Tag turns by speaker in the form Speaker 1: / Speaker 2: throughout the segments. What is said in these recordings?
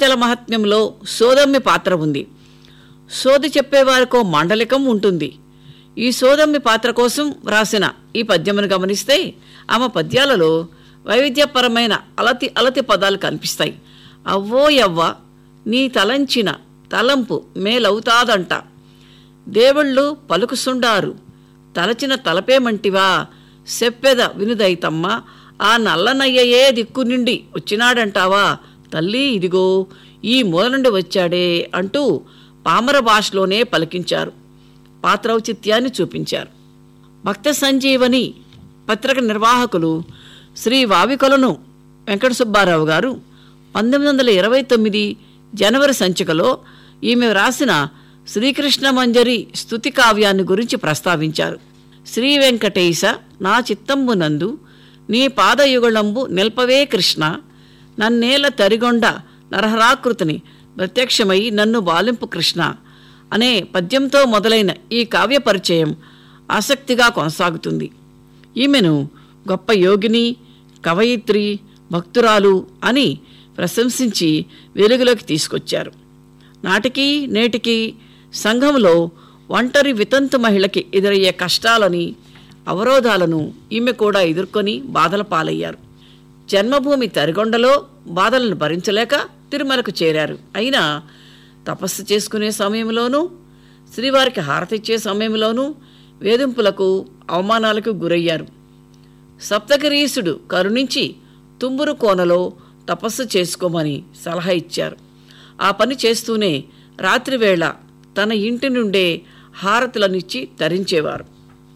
Speaker 1: ముత్యాల మహాత్మ్యంలో సోదమ్మి పాత్ర ఉంది సోది చెప్పేవారికో మాండలికం ఉంటుంది ఈ సోదమ్మి పాత్ర కోసం వ్రాసిన ఈ పద్యమును గమనిస్తే ఆమె పద్యాలలో వైవిధ్యపరమైన అలతి అలతి పదాలు కనిపిస్తాయి అవ్వో యవ్వ నీ తలంచిన తలంపు మేలవుతాదంట దేవుళ్ళు పలుకుసుండారు తలచిన తలపేమంటివా సెప్పెద వినుదైతమ్మ ఆ నల్లనయ్యయే దిక్కు నుండి వచ్చినాడంటావా తల్లి ఇదిగో ఈ మూల నుండి వచ్చాడే అంటూ పామర భాషలోనే పలికించారు పాత్రౌచిత్యాన్ని చూపించారు భక్త సంజీవని పత్రిక నిర్వాహకులు శ్రీ వావికొలను వెంకట సుబ్బారావు గారు పంతొమ్మిది వందల ఇరవై తొమ్మిది జనవరి సంచికలో ఈమె వ్రాసిన శ్రీకృష్ణ మంజరి స్తుతి కావ్యాన్ని గురించి ప్రస్తావించారు శ్రీ వెంకటేశ నా చిత్తంబునందు నీ పాదయుగళంబు నిల్పవే కృష్ణ నన్నేల తరిగొండ నరహరాకృతిని ప్రత్యక్షమై నన్ను బాలింపు కృష్ణ అనే పద్యంతో మొదలైన ఈ కావ్య పరిచయం ఆసక్తిగా కొనసాగుతుంది ఈమెను గొప్ప యోగిని కవయిత్రి భక్తురాలు అని ప్రశంసించి వెలుగులోకి తీసుకొచ్చారు నాటికి నేటికి సంఘంలో ఒంటరి వితంతు మహిళకి ఎదురయ్యే కష్టాలని అవరోధాలను ఈమె కూడా ఎదుర్కొని బాధల పాలయ్యారు జన్మభూమి తరిగొండలో బాధలను భరించలేక తిరుమలకు చేరారు అయినా తపస్సు చేసుకునే సమయంలోనూ శ్రీవారికి హారతిచ్చే సమయంలోనూ వేధింపులకు అవమానాలకు గురయ్యారు సప్తగిరీసుడు కరుణించి తుంబురు కోనలో తపస్సు చేసుకోమని సలహా ఇచ్చారు ఆ పని చేస్తూనే రాత్రివేళ తన ఇంటి నుండే హారతులనిచ్చి తరించేవారు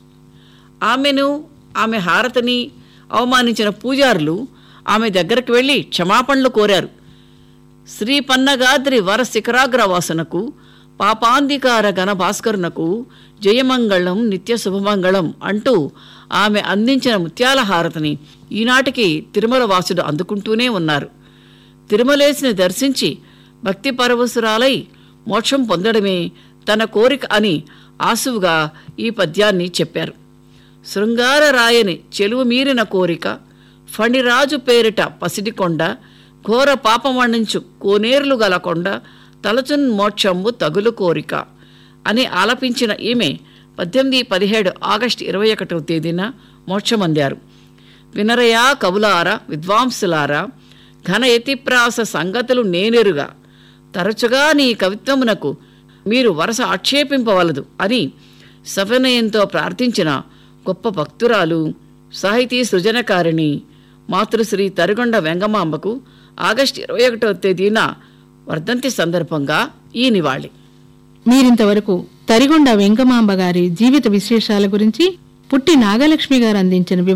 Speaker 1: ఆమెను ఆమె హారతిని అవమానించిన పూజారులు ఆమె దగ్గరకు వెళ్ళి క్షమాపణలు కోరారు శ్రీ పన్నగాద్రి వర శిఖరాగ్రవాసనకు పాపాంధికార గణ భాస్కరునకు జయమంగళం నిత్య శుభమంగళం అంటూ ఆమె అందించిన ముత్యాల హారతిని ఈనాటికి తిరుమల వాసుడు అందుకుంటూనే ఉన్నారు తిరుమలేసిని దర్శించి భక్తి పరవశురాలై మోక్షం పొందడమే తన కోరిక అని ఆసువుగా ఈ పద్యాన్ని చెప్పారు శృంగార రాయని చెలువు మీరిన కోరిక ఫణిరాజు పేరిట పసిడికొండ ఘోర పాపమణించు కోనేరులు గల కొండ తలచున్ మోక్షంబు తగులు కోరిక అని ఆలపించిన ఈమె పద్దెనిమిది పదిహేడు ఆగస్టు ఇరవై ఒకటవ తేదీన మోక్షమందారు వినరయా కవులారా విద్వాంసులారా ఘన యతిప్రాస సంగతులు నేనెరుగా తరచుగా నీ కవిత్వమునకు మీరు వరస ఆక్షేపింపవలదు అని సవినయంతో ప్రార్థించిన గొప్ప భక్తురాలు సాహితీ సృజనకారిణి మాతృశ్రీ తరిగొండ వెంగమాంబకు ఆగస్టు ఇరవై ఒకటవ తేదీన వర్ధంతి సందర్భంగా ఈ నివాళి
Speaker 2: మీరింతవరకు తరిగొండ వెంకమాంబ గారి జీవిత విశేషాల గురించి పుట్టి నాగలక్ష్మి గారు అందించిన